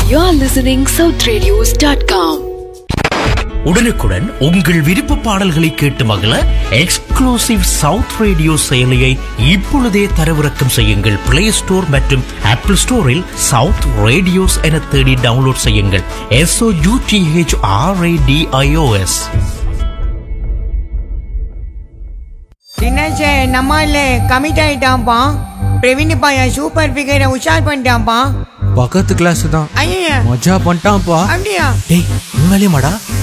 You're listening southradios.com. உடனுக்குடன் உங்கள் விருப்ப பாடல்களை கேட்டு மகிழ எக்ஸ்க்ளூசிவ் சவுத் ரேடியோ செயலியை இப்பொழுதே தரவிறக்கம் செய்யுங்கள் பிளே ஸ்டோர் மற்றும் ஆப்பிள் ஸ்டோரில் சவுத் ரேடியோஸ் என தேடி டவுன்லோட் செய்யுங்கள் எஸ்ஓ யூடிஹெச் ஆர்ஏடிஐஓஎஸ் தினேஷ் நம்மால கமிட் ஆயிட்டான்ப்பா பிரவீன் பையன் சூப்பர் ஃபிகரை உஷார் பண்ணிட்டான்ப்பா பக்கத்து கிளாஸ் தான் ஐயா மஜா பண்ணிட்டான்ப்பா அப்படியா டேய் உண்மையிலே மாடா